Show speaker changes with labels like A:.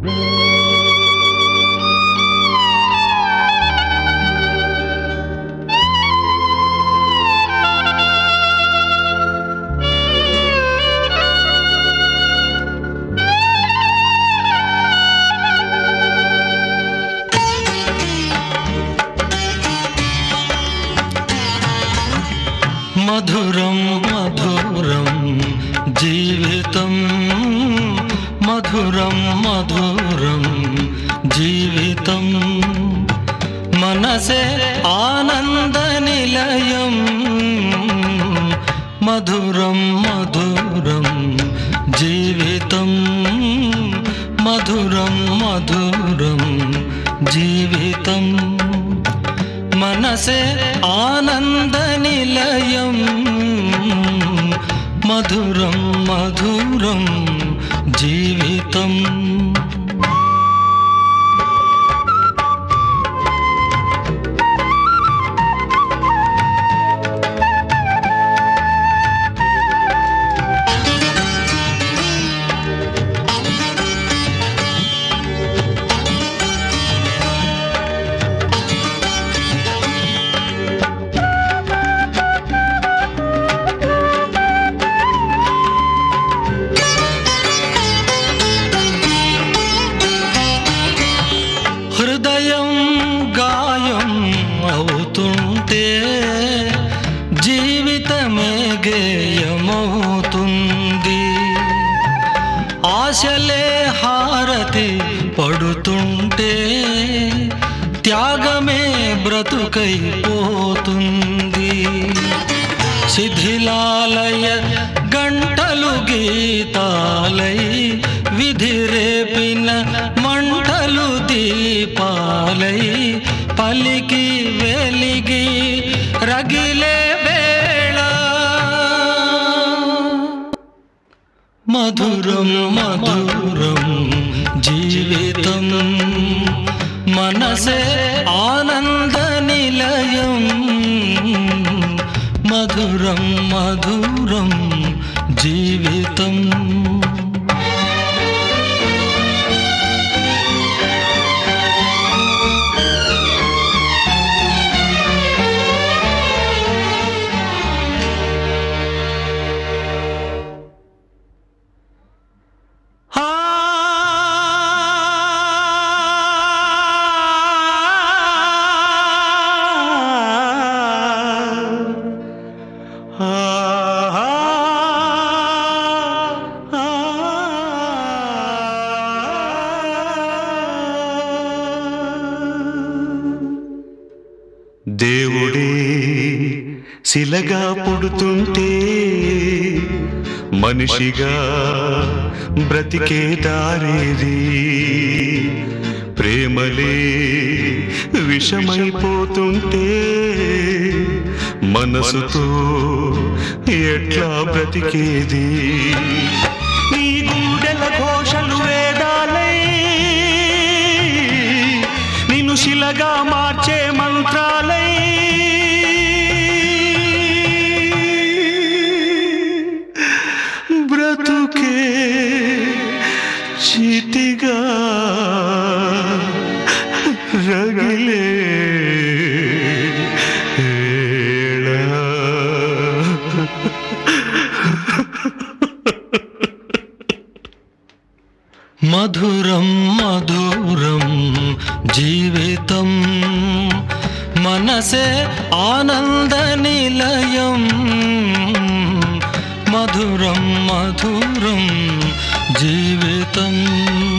A: మధురం మధురం జీవితం మధురం మధురం జీవితం మనసే ఆనంద నిలయం మధురం మధురం జీవితం మధురం మధురం జీవితం మనసే ఆనంద నిలయం మధురం మధురం జీవితం హృదయం గాయం అవుతుంటే జీవితమే గేయమవుతుంది ఆశలే హారతి పడుతుంటే త్యాగమే బ్రతుకైపోతుంది శిథిలాలయ గంటలు గీతాలై విధి రేపిన మంటలు దీపాలై పలికి వెలిగి రగిలే వేళ మధురం మధురం జీవితం మనసే ఆనంద నిలయం మధురం మధురం జీవితం ఆ
B: దేవుడే శిలగా పుడుతుంటే మనిషిగా బ్రతికే దారేది ప్రేమలే విషమైపోతుంటే మనసుతో ఎట్లా బ్రతికేది నీ గుండెల ఘోషలు వేదాలై నిన్ను శిలగా మార్చే మంత్రాలై బ్రతుకే చితిగా రగిలే
A: మధురం మధురం జీవితం మనసే ఆనంద నిలయం మధురం మధురం జీవితం